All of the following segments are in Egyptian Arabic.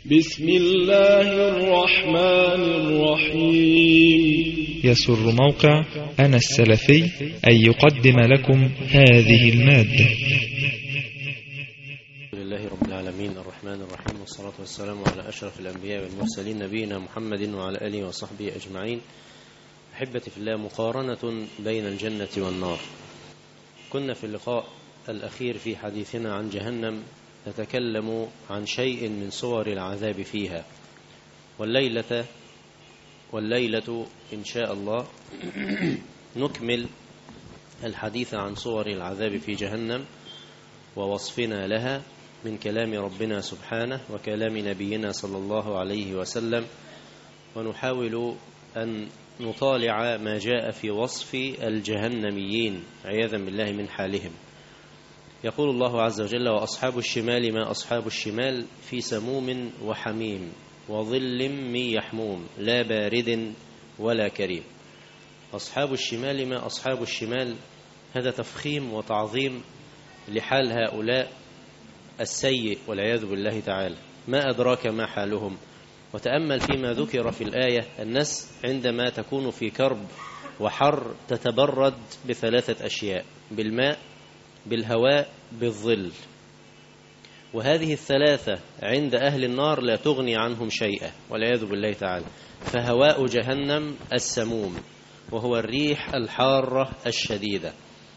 بسم الله الرحمن الرحيم يسر موقع أنا السلفي أن يقدم لكم هذه المادة لله رب العالمين الرحمن الرحيم والصلاة والسلام على أشرف الأنبياء والمرسلين نبينا محمد وعلى آله وصحبه أجمعين أحبتي في الله مقارنة بين الجنة والنار كنا في اللقاء الأخير في حديثنا عن جهنم نتكلم عن شيء من صور العذاب فيها والليلة والليلة إن شاء الله نكمل الحديث عن صور العذاب في جهنم ووصفنا لها من كلام ربنا سبحانه وكلام نبينا صلى الله عليه وسلم ونحاول أن نطالع ما جاء في وصف الجهنميين عياذا بالله من حالهم يقول الله عز وجل وأصحاب الشمال ما أصحاب الشمال في سموم وحميم وظل من يحموم لا بارد ولا كريم أصحاب الشمال ما أصحاب الشمال هذا تفخيم وتعظيم لحال هؤلاء السيء والعياذ بالله تعالى ما أدراك ما حالهم وتأمل فيما ذكر في الآية الناس عندما تكون في كرب وحر تتبرد بثلاثة أشياء بالماء بالهواء بالظل وهذه الثلاثة عند أهل النار لا تغني عنهم شيئا والعياذ بالله تعالى فهواء جهنم السموم وهو الريح الحارة الشديدة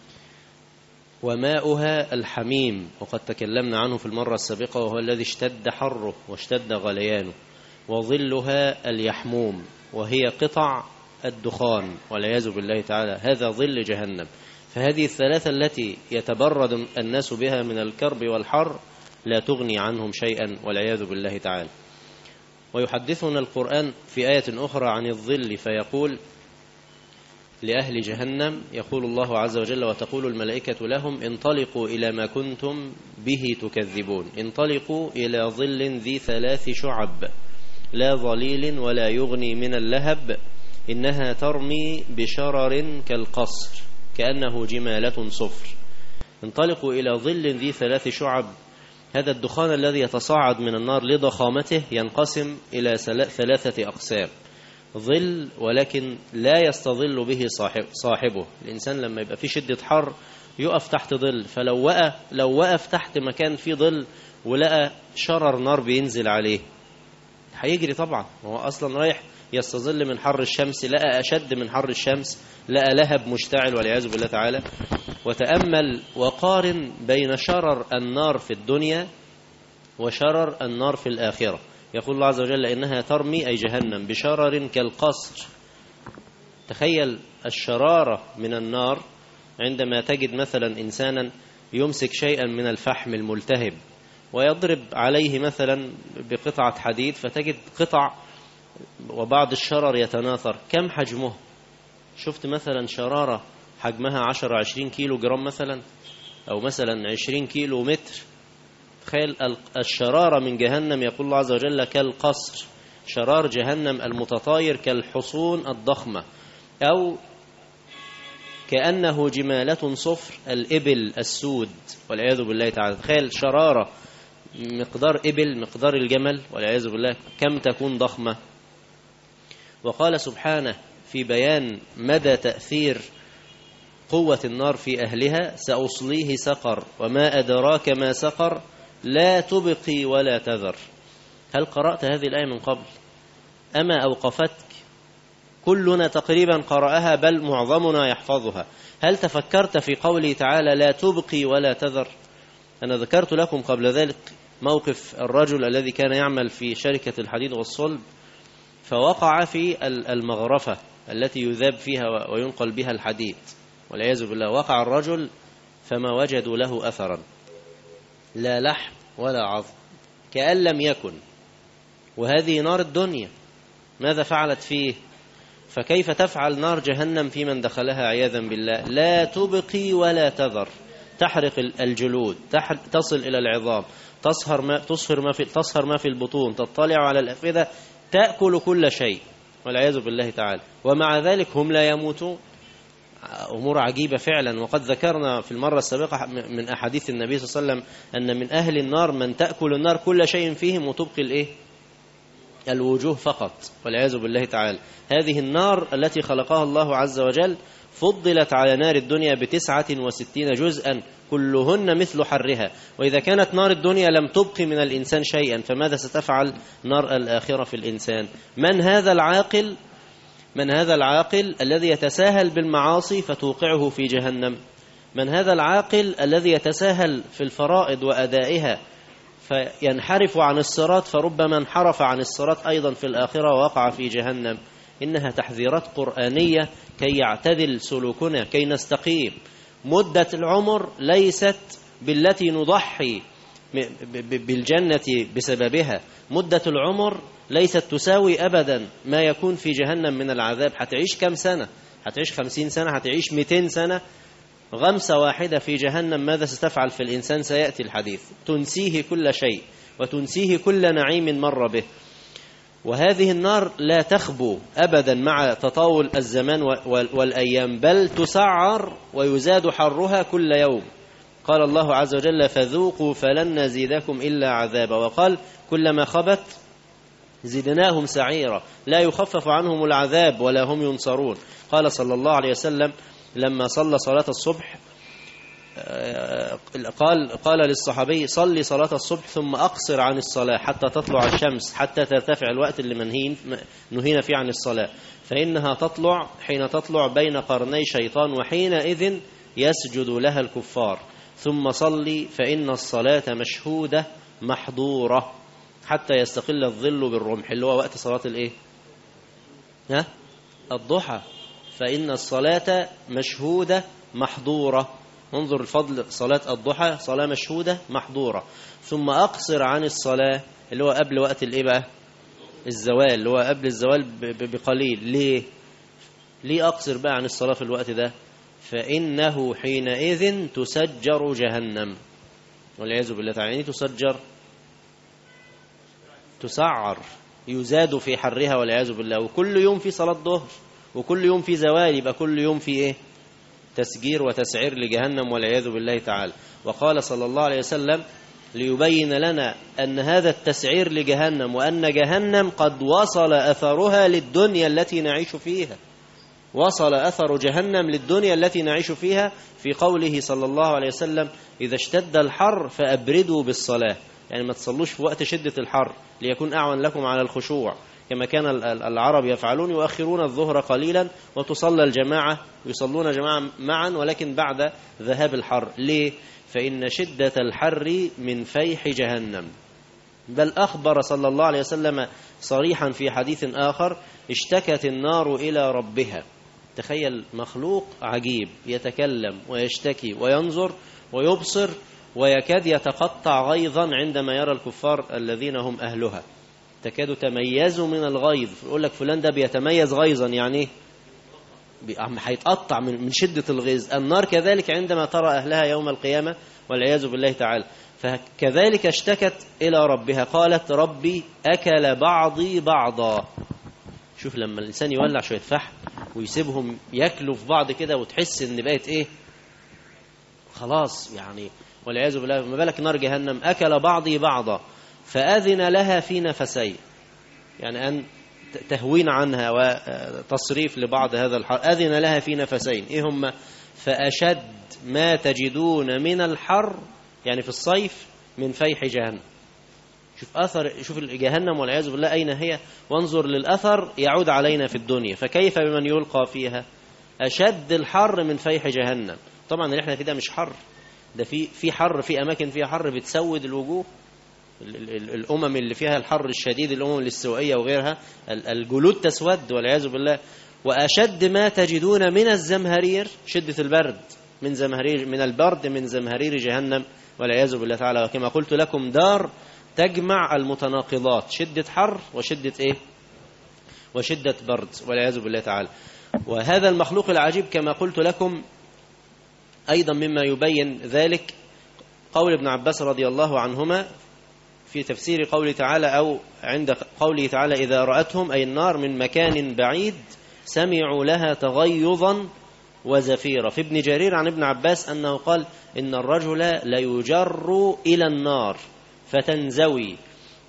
وماؤها الحميم وقد تكلمنا عنه في المرة السابقة وهو الذي اشتد حره واشتد غليانه وظلها اليحموم وهي قطع الدخان والعياذ بالله تعالى هذا ظل جهنم فهذه الثلاثة التي يتبرد الناس بها من الكرب والحر لا تغني عنهم شيئا والعياذ بالله تعالى ويحدثنا القرآن في آية أخرى عن الظل فيقول لأهل جهنم يقول الله عز وجل وتقول الملائكة لهم انطلقوا إلى ما كنتم به تكذبون انطلقوا إلى ظل ذي ثلاث شعب لا ظليل ولا يغني من اللهب إنها ترمي بشرر كالقصر كأنه جمالة صفر انطلقوا إلى ظل ذي ثلاث شعب هذا الدخان الذي يتصاعد من النار لضخامته ينقسم إلى ثلاثة أقسام ظل ولكن لا يستظل به صاحب صاحبه الإنسان لما يبقى في شدة حر يقف تحت ظل فلو وقف لو وقف تحت مكان فيه ظل ولقى شرر نار بينزل عليه هيجري طبعا هو أصلا رايح يستظل من حر الشمس لقى أشد من حر الشمس لقى لهب مشتعل والعياذ بالله تعالى وتأمل وقارن بين شرر النار في الدنيا وشرر النار في الآخرة يقول الله عز وجل إنها ترمي أي جهنم بشرر كالقصر تخيل الشرارة من النار عندما تجد مثلا إنسانا يمسك شيئا من الفحم الملتهب ويضرب عليه مثلا بقطعة حديد فتجد قطع وبعض الشرر يتناثر كم حجمه شفت مثلا شرارة حجمها 10 20 كيلو جرام مثلا أو مثلا 20 كيلو متر تخيل الشرارة من جهنم يقول الله عز وجل كالقصر شرار جهنم المتطاير كالحصون الضخمة أو كأنه جمالة صفر الإبل السود والعياذ بالله تعالى تخيل شرارة مقدار إبل مقدار الجمل والعياذ بالله كم تكون ضخمة وقال سبحانه في بيان مدى تأثير قوة النار في أهلها سأصليه سقر وما أدراك ما سقر لا تبقي ولا تذر هل قرأت هذه الآية من قبل أما أوقفتك كلنا تقريبا قرأها بل معظمنا يحفظها هل تفكرت في قوله تعالى لا تبقي ولا تذر أنا ذكرت لكم قبل ذلك موقف الرجل الذي كان يعمل في شركة الحديد والصلب فوقع في المغرفة التي يذاب فيها وينقل بها الحديد والعياذ بالله وقع الرجل فما وجدوا له أثرا لا لحم ولا عظم كأن لم يكن وهذه نار الدنيا ماذا فعلت فيه فكيف تفعل نار جهنم في من دخلها عياذا بالله لا تبقي ولا تذر تحرق الجلود تصل إلى العظام تصهر ما, تصهر ما, في, تصهر ما في البطون تطلع على الأفئدة تأكل كل شيء والعياذ بالله تعالى ومع ذلك هم لا يموتون أمور عجيبة فعلا وقد ذكرنا في المرة السابقة من أحاديث النبي صلى الله عليه وسلم أن من أهل النار من تأكل النار كل شيء فيهم وتبقي الإيه؟ الوجوه فقط والعياذ بالله تعالى هذه النار التي خلقها الله عز وجل فضلت على نار الدنيا بتسعة وستين جزءا كلهن مثل حرها وإذا كانت نار الدنيا لم تبق من الإنسان شيئا فماذا ستفعل نار الآخرة في الإنسان من هذا العاقل من هذا العاقل الذي يتساهل بالمعاصي فتوقعه في جهنم من هذا العاقل الذي يتساهل في الفرائض وأدائها فينحرف عن الصراط فربما انحرف عن الصراط أيضا في الآخرة ووقع في جهنم إنها تحذيرات قرآنية كي يعتدل سلوكنا كي نستقيم مدة العمر ليست بالتي نضحي بالجنة بسببها مدة العمر ليست تساوي أبدا ما يكون في جهنم من العذاب هتعيش كم سنة هتعيش خمسين سنة هتعيش مئتين سنة غمسة واحدة في جهنم ماذا ستفعل في الإنسان سيأتي الحديث تنسيه كل شيء وتنسيه كل نعيم مر به وهذه النار لا تخبو أبدا مع تطاول الزمان والأيام بل تسعر ويزاد حرها كل يوم قال الله عز وجل فذوقوا فلن نزيدكم إلا عذابا وقال كلما خبت زدناهم سعيرا لا يخفف عنهم العذاب ولا هم ينصرون قال صلى الله عليه وسلم لما صلى صلاة الصبح قال قال للصحابي صلي صلاة الصبح ثم أقصر عن الصلاة حتى تطلع الشمس حتى ترتفع الوقت اللي منهين نهينا فيه عن الصلاة فإنها تطلع حين تطلع بين قرني شيطان وحينئذ يسجد لها الكفار ثم صلي فإن الصلاة مشهودة محظورة حتى يستقل الظل بالرمح اللي هو وقت صلاة الايه ها الضحى فإن الصلاة مشهودة محظورة انظر الفضل صلاة الضحى صلاة مشهودة محظورة ثم أقصر عن الصلاة اللي هو قبل وقت الايه بقى الزوال اللي هو قبل الزوال بقليل ليه ليه أقصر بقى عن الصلاة في الوقت ده فإنه حينئذ تسجر جهنم والعياذ بالله تعالى يعني تسجر تسعر يزاد في حرها والعياذ بالله وكل يوم في صلاة ظهر وكل يوم في زوال يبقى كل يوم في ايه تسجير وتسعير لجهنم والعياذ بالله تعالى وقال صلى الله عليه وسلم ليبين لنا أن هذا التسعير لجهنم وأن جهنم قد وصل أثرها للدنيا التي نعيش فيها وصل أثر جهنم للدنيا التي نعيش فيها في قوله صلى الله عليه وسلم إذا اشتد الحر فأبردوا بالصلاة يعني ما تصلوش في وقت شدة الحر ليكون أعون لكم على الخشوع كما كان العرب يفعلون يؤخرون الظهر قليلا وتصلى الجماعة يصلون جماعة معا ولكن بعد ذهاب الحر ليه؟ فإن شدة الحر من فيح جهنم بل أخبر صلى الله عليه وسلم صريحا في حديث آخر اشتكت النار إلى ربها تخيل مخلوق عجيب يتكلم ويشتكي وينظر ويبصر ويكاد يتقطع غيظا عندما يرى الكفار الذين هم أهلها تكاد تميز من الغيظ يقول لك فلان ده بيتميز غيظا يعني هيتقطع من شدة الغيظ النار كذلك عندما ترى أهلها يوم القيامة والعياذ بالله تعالى فكذلك اشتكت إلى ربها قالت ربي أكل بعضي بعضا شوف لما الإنسان يولع شوية فحم ويسيبهم ياكلوا في بعض كده وتحس إن بقت إيه خلاص يعني والعياذ بالله ما بالك نار جهنم أكل بعضي بعضا فأذن لها في نفسين يعني أن تهوين عنها وتصريف لبعض هذا الحر أذن لها في نفسين إيه هم فأشد ما تجدون من الحر يعني في الصيف من فيح جهنم شوف أثر شوف جهنم والعياذ بالله أين هي وانظر للأثر يعود علينا في الدنيا فكيف بمن يلقى فيها أشد الحر من فيح جهنم طبعا اللي احنا كده مش حر ده في في حر في أماكن فيها حر بتسود الوجوه الأمم اللي فيها الحر الشديد الأمم الاستوائية وغيرها الجلود تسود والعياذ بالله وأشد ما تجدون من الزمهرير شدة البرد من زمهرير من البرد من زمهرير جهنم والعياذ بالله تعالى وكما قلت لكم دار تجمع المتناقضات شدة حر وشدة إيه وشدة برد والعياذ بالله تعالى وهذا المخلوق العجيب كما قلت لكم أيضا مما يبين ذلك قول ابن عباس رضي الله عنهما في تفسير قوله تعالى أو عند قوله تعالى إذا رأتهم أي النار من مكان بعيد سمعوا لها تغيظا وزفيرا في ابن جرير عن ابن عباس أنه قال إن الرجل ليجر إلى النار فتنزوي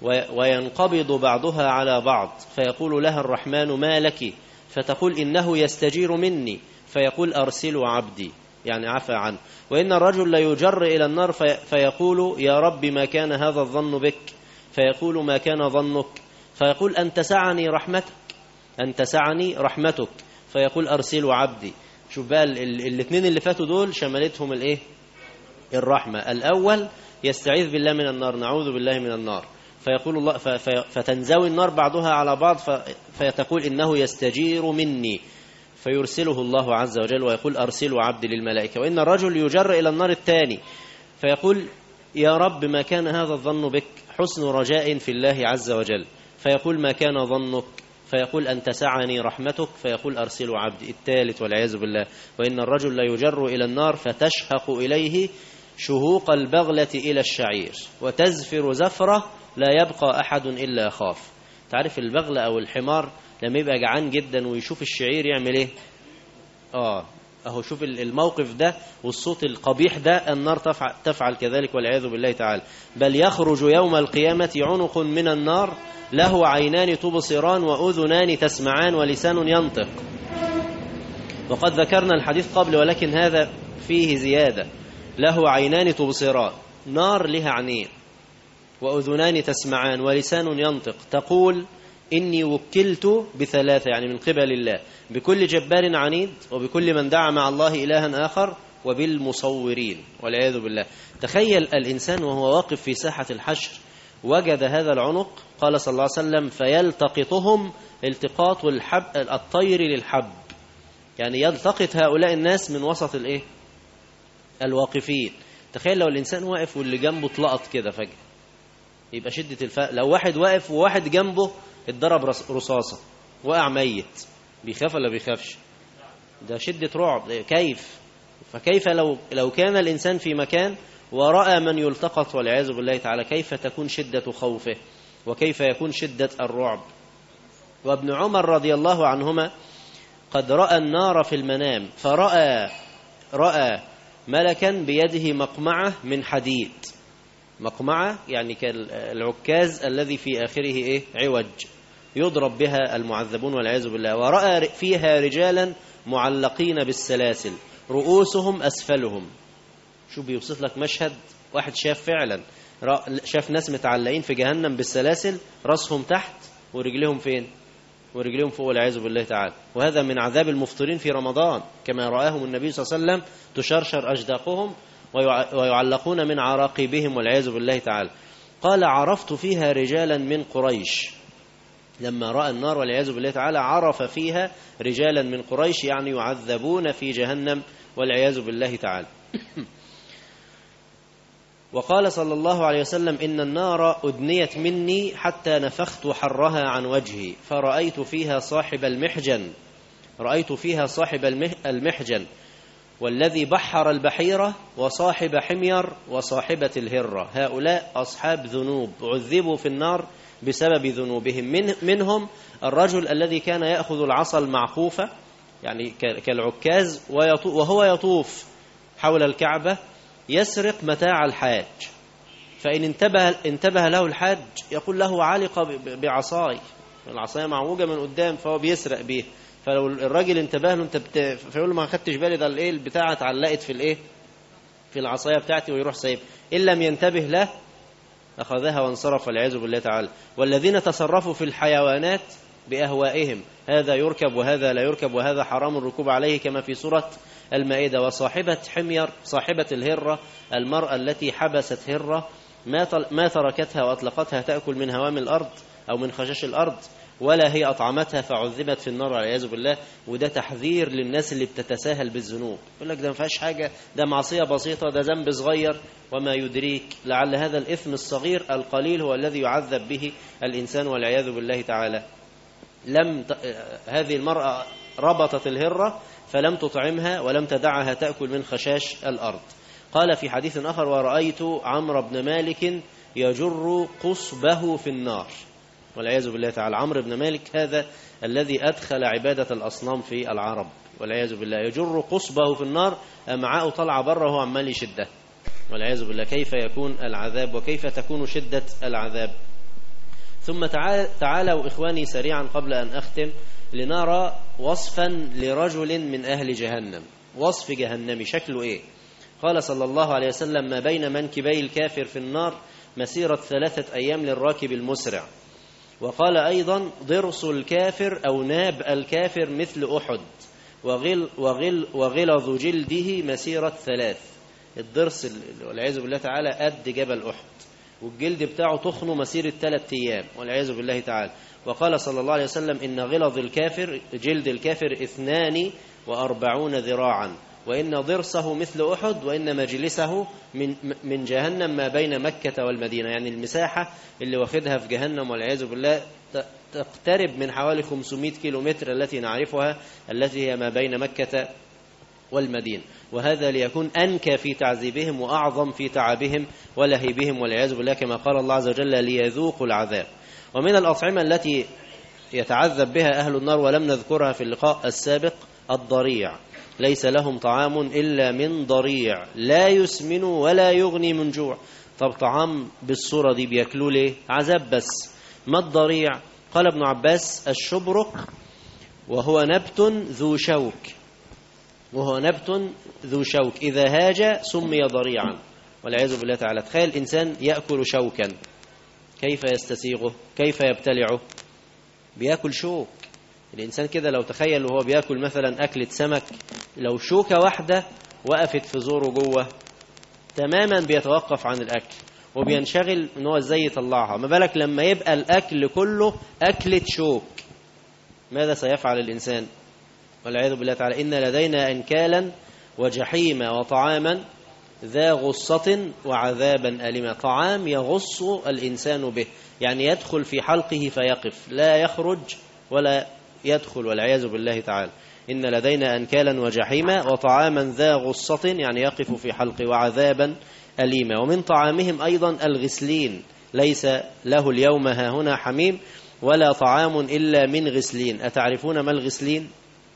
وينقبض بعضها على بعض فيقول لها الرحمن ما لك فتقول إنه يستجير مني فيقول أرسلوا عبدي يعني عفى عنه وإن الرجل لا يجر إلى النار في فيقول يا رب ما كان هذا الظن بك فيقول ما كان ظنك فيقول أن تسعني رحمتك أن تسعني رحمتك فيقول أرسلوا عبدي شوف بقى الاثنين اللي فاتوا دول شملتهم الايه الرحمة الأول يستعيذ بالله من النار نعوذ بالله من النار فيقول الله فتنزوي النار بعضها على بعض فيتقول إنه يستجير مني فيرسله الله عز وجل ويقول أرسلوا عبدي للملائكة وإن الرجل يجر إلى النار الثاني فيقول يا رب ما كان هذا الظن بك حسن رجاء في الله عز وجل فيقول ما كان ظنك فيقول أن تسعني رحمتك فيقول أرسلوا عبدي الثالث والعياذ بالله وإن الرجل لا يجر إلى النار فتشهق إليه شهوق البغلة إلى الشعير وتزفر زفرة لا يبقى أحد إلا خاف تعرف البغلة أو الحمار لما يبقى جعان جدا ويشوف الشعير يعمل ايه اه اهو شوف الموقف ده والصوت القبيح ده النار تفعل, تفعل كذلك والعياذ بالله تعالى بل يخرج يوم القيامة عنق من النار له عينان تبصران وأذنان تسمعان ولسان ينطق وقد ذكرنا الحديث قبل ولكن هذا فيه زيادة له عينان تبصران نار لها عينين وأذنان تسمعان ولسان ينطق تقول إني وكلت بثلاثة يعني من قبل الله بكل جبار عنيد وبكل من دعا مع الله إلها آخر وبالمصورين والعياذ بالله تخيل الإنسان وهو واقف في ساحة الحشر وجد هذا العنق قال صلى الله عليه وسلم فيلتقطهم التقاط الحب الطير للحب يعني يلتقط هؤلاء الناس من وسط الايه الواقفين تخيل لو الإنسان واقف واللي جنبه اتلقط كده فجأة يبقى شدة الفرق لو واحد واقف وواحد جنبه اتضرب رصاصة وقع ميت بيخاف ولا بيخافش ده شدة رعب كيف فكيف لو لو كان الإنسان في مكان ورأى من يلتقط والعياذ بالله تعالى كيف تكون شدة خوفه وكيف يكون شدة الرعب وابن عمر رضي الله عنهما قد رأى النار في المنام فرأى رأى ملكا بيده مقمعة من حديد مقمعة يعني كالعكاز الذي في آخره إيه عوج يضرب بها المعذبون والعياذ بالله ورأى فيها رجالا معلقين بالسلاسل رؤوسهم أسفلهم شو بيوصف لك مشهد واحد شاف فعلا شاف ناس متعلقين في جهنم بالسلاسل راسهم تحت ورجلهم فين ورجلهم فوق والعياذ بالله تعالى وهذا من عذاب المفطرين في رمضان كما رآهم النبي صلى الله عليه وسلم تشرشر أجداقهم ويعلقون من عراقبهم والعياذ بالله تعالى قال عرفت فيها رجالا من قريش لما رأى النار والعياذ بالله تعالى عرف فيها رجالا من قريش يعني يعذبون في جهنم والعياذ بالله تعالى وقال صلى الله عليه وسلم إن النار أدنيت مني حتى نفخت حرها عن وجهي فرأيت فيها صاحب المحجن رأيت فيها صاحب المحجن والذي بحر البحيرة وصاحب حمير وصاحبة الهرة هؤلاء أصحاب ذنوب عذبوا في النار بسبب ذنوبهم من منهم الرجل الذي كان يأخذ العصا المعقوفة يعني كالعكاز وهو يطوف حول الكعبة يسرق متاع الحاج فإن انتبه, انتبه له الحاج يقول له علق بعصاي العصاية معوجة من قدام فهو بيسرق بيه فلو الراجل انتبه له انت بت... فيقول له ما خدتش بالي ده الايه البتاعه اتعلقت في الايه في العصايه بتاعتي ويروح سايب ان لم ينتبه له اخذها وانصرف والعياذ بالله تعالى والذين تصرفوا في الحيوانات باهوائهم هذا يركب وهذا لا يركب وهذا حرام الركوب عليه كما في سوره المائده وصاحبه حمير صاحبه الهره المراه التي حبست هره ما ما تركتها واطلقتها تاكل من هوام الارض او من خشاش الارض ولا هي أطعمتها فعذبت في النار والعياذ بالله وده تحذير للناس اللي بتتساهل بالذنوب يقول لك ده ما فيهاش حاجة ده معصية بسيطة ده ذنب صغير وما يدريك لعل هذا الإثم الصغير القليل هو الذي يعذب به الإنسان والعياذ بالله تعالى لم ت... هذه المرأة ربطت الهرة فلم تطعمها ولم تدعها تأكل من خشاش الأرض قال في حديث آخر ورأيت عمرو بن مالك يجر قصبه في النار والعياذ بالله تعالى عمرو بن مالك هذا الذي أدخل عبادة الأصنام في العرب والعياذ بالله يجر قصبه في النار أمعاء طلع بره وهو عمال يشده والعياذ بالله كيف يكون العذاب وكيف تكون شدة العذاب ثم تعال تعالوا إخواني سريعا قبل أن أختم لنرى وصفا لرجل من أهل جهنم وصف جهنمي شكله إيه قال صلى الله عليه وسلم ما بين منكبي الكافر في النار مسيرة ثلاثة أيام للراكب المسرع وقال أيضا ضرس الكافر أو ناب الكافر مثل أحد وغل وغل وغلظ جلده مسيرة ثلاث الضرس ال- والعياذ بالله تعالى قد جبل أحد والجلد بتاعه تخنه مسيرة ثلاث أيام والعياذ بالله تعالى وقال صلى الله عليه وسلم إن غلظ الكافر جلد الكافر اثنان وأربعون ذراعا وإن ضرسه مثل أحد وإن مجلسه من من جهنم ما بين مكة والمدينة يعني المساحة اللي واخدها في جهنم والعياذ بالله ت- تقترب من حوالي 500 كيلو متر التي نعرفها التي هي ما بين مكة والمدينة وهذا ليكون أنكى في تعذيبهم وأعظم في تعبهم ولهيبهم والعياذ بالله كما قال الله عز وجل ليذوقوا العذاب ومن الأطعمة التي يتعذب بها أهل النار ولم نذكرها في اللقاء السابق الضريع ليس لهم طعام إلا من ضريع لا يسمن ولا يغني من جوع طب طعام بالصورة دي بياكلوه ليه عذاب بس ما الضريع قال ابن عباس الشبرق وهو نبت ذو شوك وهو نبت ذو شوك إذا هاج سمي ضريعا والعياذ بالله تعالى تخيل إنسان يأكل شوكا كيف يستسيغه كيف يبتلعه بياكل شوك الإنسان كده لو تخيل وهو بياكل مثلا أكلة سمك لو شوكة واحدة وقفت في زوره جوه تماما بيتوقف عن الأكل وبينشغل ان هو ازاي يطلعها ما بالك لما يبقى الأكل كله أكلة شوك ماذا سيفعل الإنسان والعياذ بالله تعالى إن لدينا أنكالا وجحيما وطعاما ذا غصة وعذابا أليما طعام يغص الإنسان به يعني يدخل في حلقه فيقف لا يخرج ولا يدخل والعياذ بالله تعالى إن لدينا أنكالا وجحيما وطعاما ذا غصة يعني يقف في حلقه وعذابا أليما ومن طعامهم أيضا الغسلين ليس له اليوم هاهنا حميم ولا طعام إلا من غسلين أتعرفون ما الغسلين؟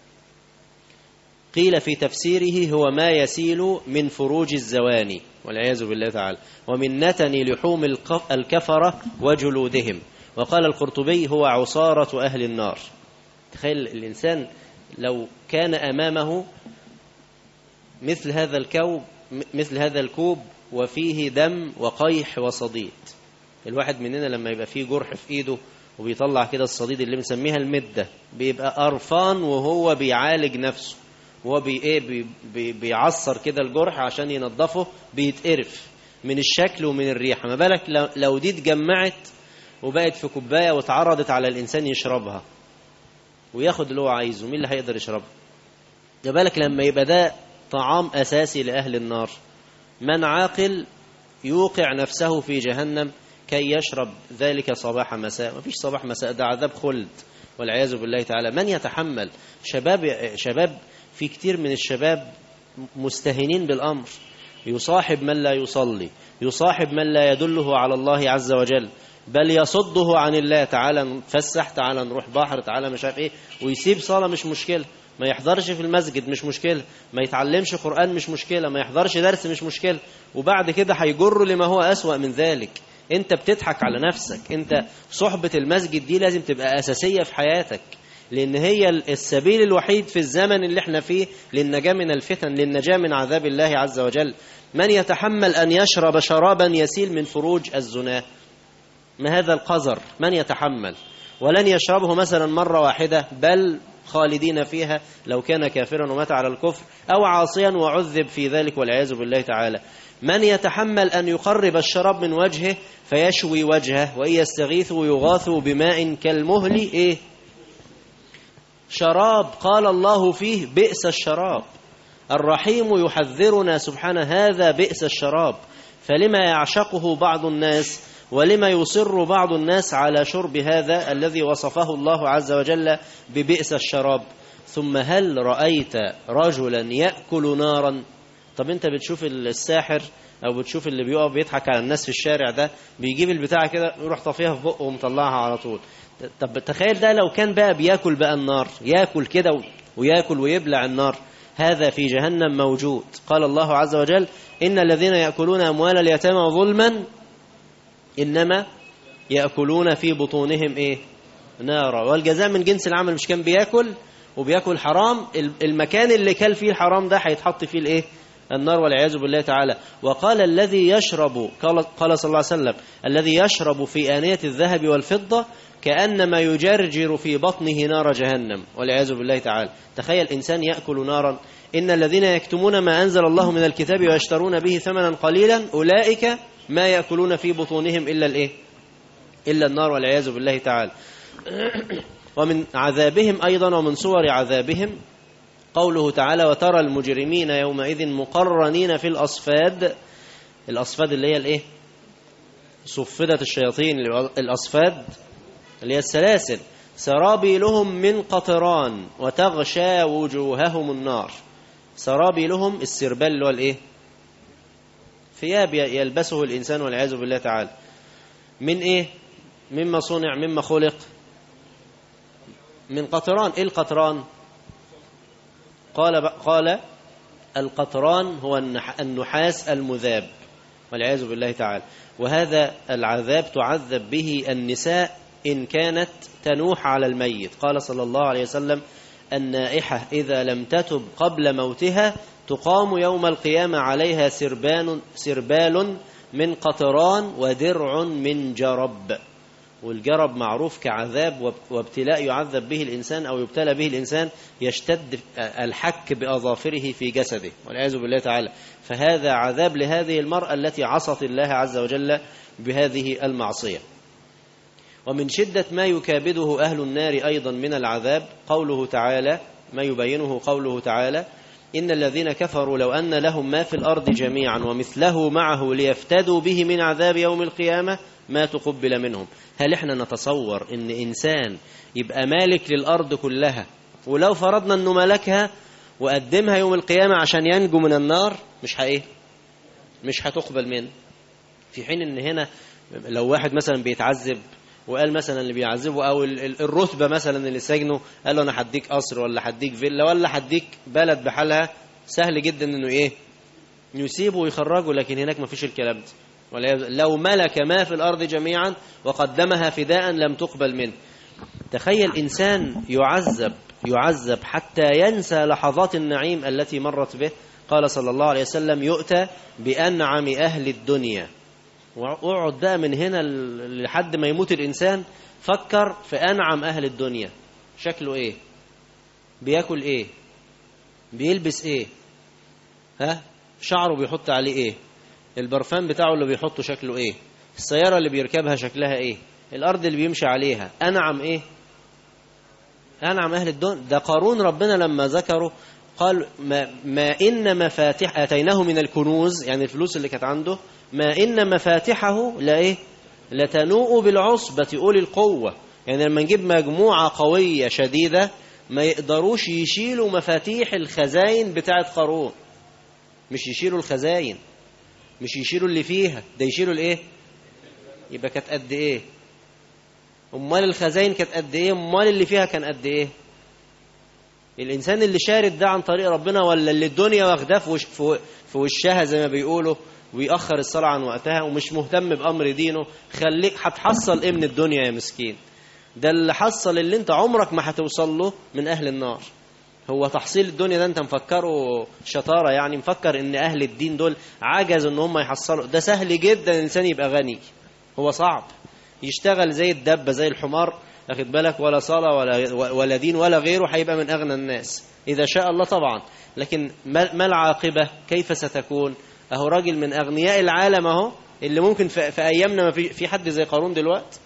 قيل في تفسيره هو ما يسيل من فروج الزواني والعياذ بالله تعالى ومن نتن لحوم الق- الكفرة وجلودهم وقال القرطبي هو عصارة أهل النار تخيل الإنسان لو كان أمامه مثل هذا الكوب م- مثل هذا الكوب وفيه دم وقيح وصديد الواحد مننا لما يبقى فيه جرح في ايده وبيطلع كده الصديد اللي بنسميها المدة بيبقى قرفان وهو بيعالج نفسه وهو بي ايه بي بي بيعصر كده الجرح عشان ينظفه بيتقرف من الشكل ومن الريحة ما بالك لو- لو دي اتجمعت وبقت في كوباية واتعرضت على الإنسان يشربها وياخد اللي هو عايزه مين اللي هيقدر يشربها ما بالك لما يبقى ده طعام أساسي لأهل النار من عاقل يوقع نفسه في جهنم كي يشرب ذلك صباح مساء ما فيش صباح مساء ده عذاب خلد والعياذ بالله تعالى من يتحمل شباب شباب في كتير من الشباب مستهينين بالأمر يصاحب من لا يصلي يصاحب من لا يدله على الله عز وجل بل يصده عن الله تعالى نفسح تعالى نروح بحر تعالى مش عارف ايه ويسيب صلاة مش مشكلة ما يحضرش في المسجد مش مشكلة ما يتعلمش قرآن مش مشكلة ما يحضرش درس مش مشكلة وبعد كده هيجر لما هو أسوأ من ذلك انت بتضحك على نفسك انت صحبة المسجد دي لازم تبقى أساسية في حياتك لأن هي السبيل الوحيد في الزمن اللي احنا فيه للنجاة من الفتن للنجاة من عذاب الله عز وجل من يتحمل أن يشرب شرابا يسيل من فروج الزنا ما هذا القذر من يتحمل ولن يشربه مثلا مرة واحدة بل خالدين فيها لو كان كافرا ومات على الكفر أو عاصيا وعذب في ذلك والعياذ بالله تعالى من يتحمل أن يقرب الشراب من وجهه فيشوي وجهه وإن يستغيثوا يغاثوا بماء كالمهل إيه شراب قال الله فيه بئس الشراب الرحيم يحذرنا سبحانه هذا بئس الشراب فلما يعشقه بعض الناس ولما يصر بعض الناس على شرب هذا الذي وصفه الله عز وجل ببئس الشراب ثم هل رأيت رجلا يأكل نارا طب انت بتشوف الساحر او بتشوف اللي بيقف بيضحك على الناس في الشارع ده بيجيب البتاعة كده يروح طافيها في بقه ومطلعها على طول طب تخيل ده لو كان بقى بياكل بقى النار ياكل كده وياكل ويبلع النار هذا في جهنم موجود قال الله عز وجل إن الذين يأكلون أموال اليتامى ظلما إنما يأكلون في بطونهم إيه نارا والجزاء من جنس العمل مش كان بياكل وبياكل حرام المكان اللي كل فيه الحرام ده هيتحط فيه الايه النار والعياذ بالله تعالى وقال الذي يشرب قال, قال صلى الله عليه وسلم الذي يشرب في آنية الذهب والفضة كأنما يجرجر في بطنه نار جهنم والعياذ بالله تعالى تخيل إنسان يأكل نارا إن الذين يكتمون ما أنزل الله من الكتاب ويشترون به ثمنا قليلا أولئك ما يأكلون في بطونهم إلا الإيه إلا النار والعياذ بالله تعالى ومن عذابهم أيضا ومن صور عذابهم قوله تعالى وترى المجرمين يومئذ مقرنين في الأصفاد الأصفاد اللي هي الإيه صفدت الشياطين الأصفاد اللي هي السلاسل سرابيلهم من قطران وتغشى وجوههم النار سرابيلهم السربال اللي هو الإيه ثياب يلبسه الإنسان والعياذ بالله تعالى من إيه مما صنع مما خلق من قطران إيه القطران قال قال القطران هو النحاس المذاب والعياذ بالله تعالى وهذا العذاب تعذب به النساء إن كانت تنوح على الميت قال صلى الله عليه وسلم النائحة إذا لم تتب قبل موتها تقام يوم القيامة عليها سربان سربال من قطران ودرع من جرب والجرب معروف كعذاب وابتلاء يعذب به الإنسان أو يبتلى به الإنسان يشتد الحك بأظافره في جسده والعياذ بالله تعالى فهذا عذاب لهذه المرأة التي عصت الله عز وجل بهذه المعصية ومن شدة ما يكابده أهل النار أيضا من العذاب قوله تعالى ما يبينه قوله تعالى إن الذين كفروا لو أن لهم ما في الأرض جميعا ومثله معه ليفتدوا به من عذاب يوم القيامة ما تقبل منهم هل احنا نتصور ان انسان يبقى مالك للارض كلها ولو فرضنا انه ملكها وقدمها يوم القيامة عشان ينجو من النار مش ايه مش هتقبل منه في حين ان هنا لو واحد مثلا بيتعذب وقال مثلا اللي بيعذبه او الرتبة مثلا اللي سجنه قال له انا هديك قصر ولا هديك فيلا ولا هديك بلد بحالها سهل جدا انه ايه يسيبه ويخرجه لكن هناك ما فيش الكلام ده لو ملك ما في الأرض جميعا وقدمها فداء لم تقبل منه تخيل إنسان يعذب يعذب حتى ينسى لحظات النعيم التي مرت به قال صلى الله عليه وسلم يؤتى بأنعم أهل الدنيا واقعد بقى من هنا لحد ما يموت الإنسان فكر في أنعم أهل الدنيا شكله إيه بياكل إيه بيلبس إيه ها شعره بيحط عليه إيه البرفان بتاعه اللي بيحطه شكله ايه السيارة اللي بيركبها شكلها ايه الارض اللي بيمشي عليها انعم ايه انعم اهل الدنيا ده قارون ربنا لما ذكره قال ما, ما ان مفاتيح اتيناه من الكنوز يعني الفلوس اللي كانت عنده ما ان مفاتحه لا ايه لتنوء بالعصبة أولي القوة يعني لما نجيب مجموعة قوية شديدة ما يقدروش يشيلوا مفاتيح الخزاين بتاعت قارون مش يشيلوا الخزاين مش يشيلوا اللي فيها ده يشيلوا الايه يبقى كانت قد ايه امال الخزاين كانت قد ايه امال اللي فيها كان قد ايه الانسان اللي شارد ده عن طريق ربنا ولا اللي الدنيا واخداه في, وش في وشها زي ما بيقولوا ويأخر الصلاة عن وقتها ومش مهتم بأمر دينه خليك هتحصل ايه من الدنيا يا مسكين ده اللي حصل اللي انت عمرك ما هتوصل له من اهل النار هو تحصيل الدنيا ده انت مفكره شطارة يعني مفكر ان اهل الدين دول عجزوا ان هم يحصلوا ده سهل جدا الانسان يبقى غني هو صعب يشتغل زي الدبة زي الحمار اخد بالك ولا صلاة ولا, ولا دين ولا غيره هيبقى من اغنى الناس اذا شاء الله طبعا لكن ما العاقبة كيف ستكون اهو راجل من اغنياء العالم اهو اللي ممكن في, في ايامنا ما في, في حد زي قارون دلوقتي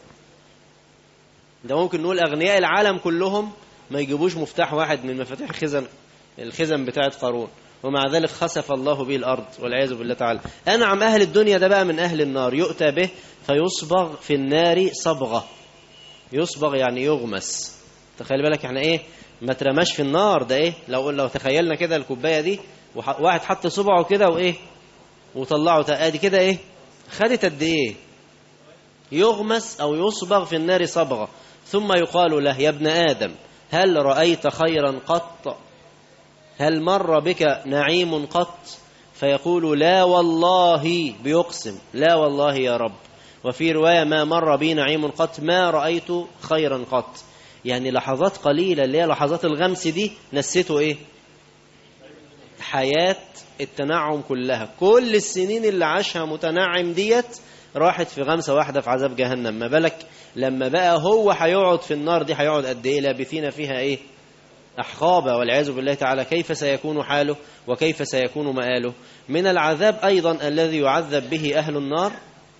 ده ممكن نقول اغنياء العالم كلهم ما يجيبوش مفتاح واحد من مفاتيح الخزن الخزن بتاعت قارون ومع ذلك خسف الله به الأرض والعياذ بالله تعالى أنعم أهل الدنيا ده بقى من أهل النار يؤتى به فيصبغ في النار صبغة يصبغ يعني يغمس تخيل بالك احنا ايه ما ترماش في النار ده ايه لو لو تخيلنا كده الكوبايه دي واحد حط صبعه كده وايه وطلعه ادي كده ايه خدت قد ايه يغمس او يصبغ في النار صبغه ثم يقال له يا ابن ادم هل رأيت خيرا قط هل مر بك نعيم قط فيقول لا والله بيقسم لا والله يا رب وفي رواية ما مر بي نعيم قط ما رأيت خيرا قط يعني لحظات قليلة اللي هي لحظات الغمس دي نسيته ايه حياة التنعم كلها كل السنين اللي عاشها متنعم ديت راحت في غمسة واحدة في عذاب جهنم ما بالك لما بقى هو هيقعد في النار دي هيقعد قد ايه لابثين فيها ايه أحقابا والعياذ بالله تعالى كيف سيكون حاله وكيف سيكون مآله من العذاب أيضا الذي يعذب به أهل النار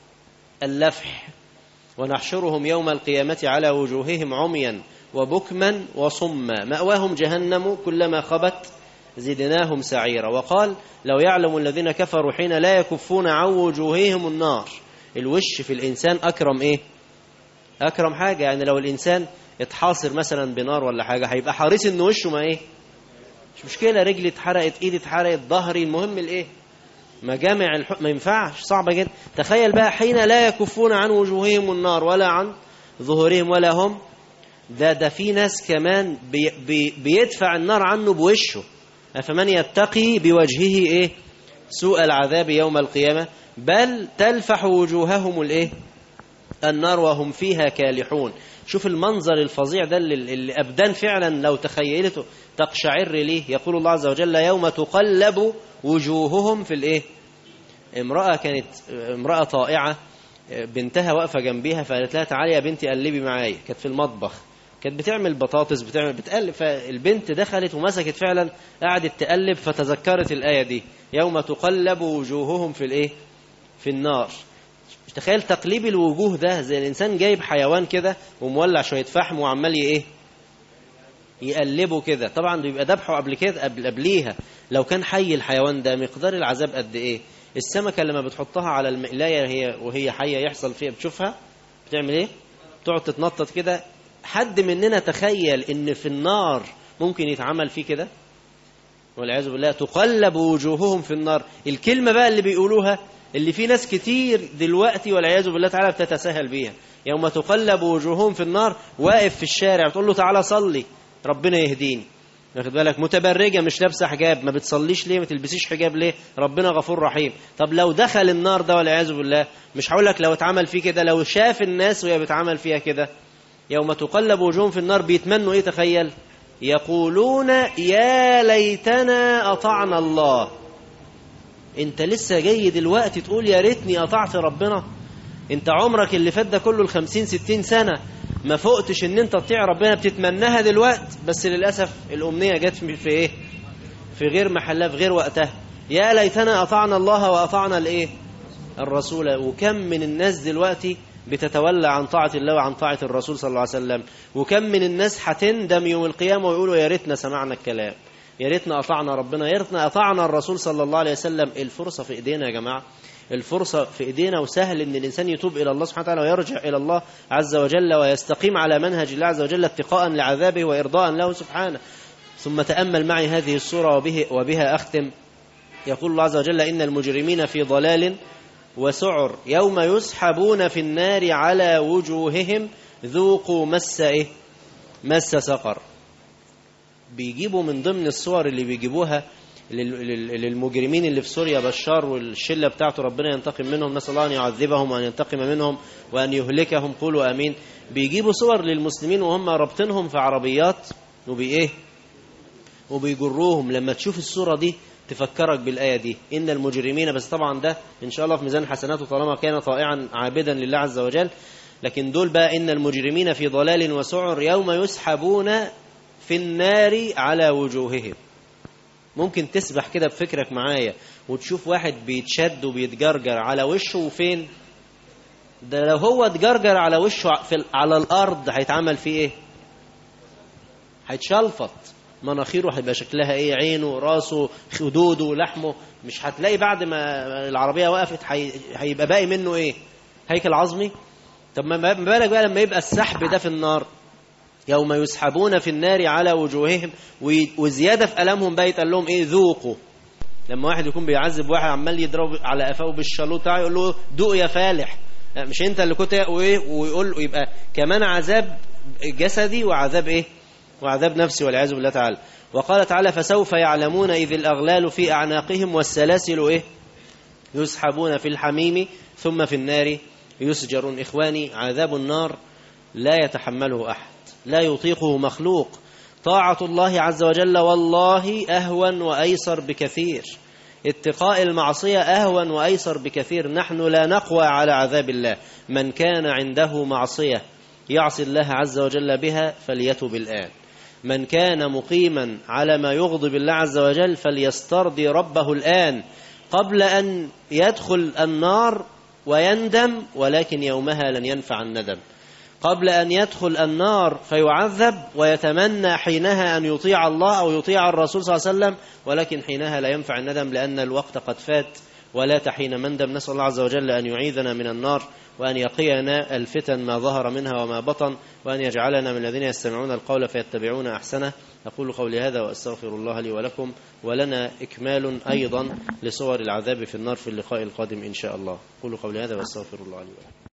اللفح ونحشرهم يوم القيامة على وجوههم عميا وبكما وصما مأواهم جهنم كلما خبت زدناهم سعيرا وقال لو يعلم الذين كفروا حين لا يكفون عن وجوههم النار الوش في الإنسان أكرم إيه أكرم حاجة يعني لو الإنسان اتحاصر مثلا بنار ولا حاجة هيبقى حريص إن وشه ما إيه مش مشكلة رجلي اتحرقت إيدي اتحرقت ظهري المهم الإيه مجامع الح... ما ينفعش صعبة جدا تخيل بقى حين لا يكفون عن وجوههم النار ولا عن ظهورهم ولا هم ده ده في ناس كمان بي بي بيدفع النار عنه بوشه فمن يتقي بوجهه ايه سوء العذاب يوم القيامة بل تلفح وجوههم الايه النار وهم فيها كالحون شوف المنظر الفظيع ده اللي اللي أبدان فعلا لو تخيلته تقشعر ليه يقول الله عز وجل يوم تقلب وجوههم في الايه امرأة كانت امرأة طائعة بنتها واقفة جنبيها فقالت لها تعالي يا بنتي قلبي معايا كانت في المطبخ كانت بتعمل بطاطس بتعمل بتقلب فالبنت دخلت ومسكت فعلا قعدت تقلب فتذكرت الآية دي يوم تقلب وجوههم في الايه في النار تخيل تقليب الوجوه ده زي الإنسان جايب حيوان كده ومولع شوية فحم وعمال ايه يقلبه كده طبعا بيبقى ذبحه قبل كده قبل قبليها لو كان حي الحيوان ده مقدار العذاب قد ايه السمكة لما بتحطها على المقلاية هي وهي حية يحصل فيها بتشوفها بتعمل ايه بتقعد تتنطط كده حد مننا تخيل ان في النار ممكن يتعمل فيه كده والعياذ بالله تقلب وجوههم في النار الكلمة بقى اللي بيقولوها اللي في ناس كتير دلوقتي والعياذ بالله تعالى بتتساهل بيها يوم تقلب وجوههم في النار واقف في الشارع تقول له تعالى صلي ربنا يهديني واخد بالك متبرجه مش لابسه حجاب ما بتصليش ليه ما تلبسيش حجاب ليه ربنا غفور رحيم طب لو دخل النار ده والعياذ بالله مش هقول لك لو اتعمل فيه كده لو شاف الناس وهي بتعمل فيها كده يوم تقلب وجوههم في النار بيتمنوا ايه تخيل يقولون يا ليتنا اطعنا الله انت لسه جاي دلوقتي تقول يا ريتني اطعت ربنا انت عمرك اللي فات ده كله الخمسين ستين سنة ما فقتش ان انت تطيع ربنا بتتمناها دلوقت بس للأسف الأمنية جت في ايه في غير محلها في غير وقتها يا ليتنا أطعنا الله وأطعنا الايه الرسول وكم من الناس دلوقتي بتتولى عن طاعة الله وعن طاعة الرسول صلى الله عليه وسلم وكم من الناس هتندم يوم القيامة ويقولوا يا ريتنا سمعنا الكلام يا ريتنا أطعنا ربنا يا ريتنا أطعنا الرسول صلى الله عليه وسلم الفرصة في إيدينا يا جماعة الفرصة في إيدينا وسهل إن الإنسان يتوب إلى الله سبحانه وتعالى ويرجع إلى الله عز وجل ويستقيم على منهج الله عز وجل اتقاء لعذابه وإرضاء له سبحانه ثم تأمل معي هذه السورة وبه وبها أختم يقول الله عز وجل إن المجرمين في ضلال وسعر يوم يسحبون في النار على وجوههم ذوقوا مس إيه مس سقر بيجيبوا من ضمن الصور اللي بيجيبوها للمجرمين اللي في سوريا بشار والشله بتاعته ربنا ينتقم منهم نسال الله ان يعذبهم وان ينتقم منهم وان يهلكهم قولوا امين بيجيبوا صور للمسلمين وهم رابطينهم في عربيات وبايه وبيجروهم لما تشوف الصوره دي تفكرك بالآية دي إن المجرمين بس طبعا ده إن شاء الله في ميزان حسناته طالما كان طائعا عابدا لله عز وجل لكن دول بقى إن المجرمين في ضلال وسعر يوم يسحبون في النار على وجوههم ممكن تسبح كده بفكرك معايا وتشوف واحد بيتشد وبيتجرجر على وشه وفين ده لو هو اتجرجر على وشه في على الارض هيتعمل فيه ايه هيتشلفط مناخيره هيبقى شكلها ايه عينه راسه خدوده لحمه مش هتلاقي بعد ما العربيه وقفت هيبقى باقي منه ايه هيكل عظمي طب ما بالك بقى لما يبقى السحب ده في النار يوم يسحبون في النار على وجوههم وزيادة في ألمهم بقى يتقال لهم إيه ذوقوا لما واحد يكون بيعذب واحد عمال يضرب على قفاه بالشالوت بتاعه يقول له دوق يا فالح لا مش انت اللي كنت وايه ويقول له يبقى كمان عذاب جسدي وعذاب ايه وعذاب نفسي والعياذ بالله تعالى وقال تعالى فسوف يعلمون إذ الأغلال في أعناقهم والسلاسل إيه يسحبون في الحميم ثم في النار يسجرون إخواني عذاب النار لا يتحمله أحد لا يطيقه مخلوق طاعة الله عز وجل والله أهون وأيسر بكثير اتقاء المعصية أهون وأيسر بكثير نحن لا نقوى على عذاب الله من كان عنده معصية يعصي الله عز وجل بها فليتب الآن من كان مقيما على ما يغضب الله عز وجل فليسترضي ربه الآن قبل أن يدخل النار ويندم ولكن يومها لن ينفع الندم قبل أن يدخل النار فيعذب ويتمنى حينها أن يطيع الله أو يطيع الرسول صلى الله عليه وسلم ولكن حينها لا ينفع الندم لأن الوقت قد فات ولا تحين مندم نسأل الله عز وجل أن يعيذنا من النار وأن يقينا الفتن ما ظهر منها وما بطن وأن يجعلنا من الذين يستمعون القول فيتبعون أحسنه أقول قولي هذا وأستغفر الله لي ولكم ولنا إكمال أيضا لصور العذاب في النار في اللقاء القادم إن شاء الله أقول قولي هذا وأستغفر الله لي ولكم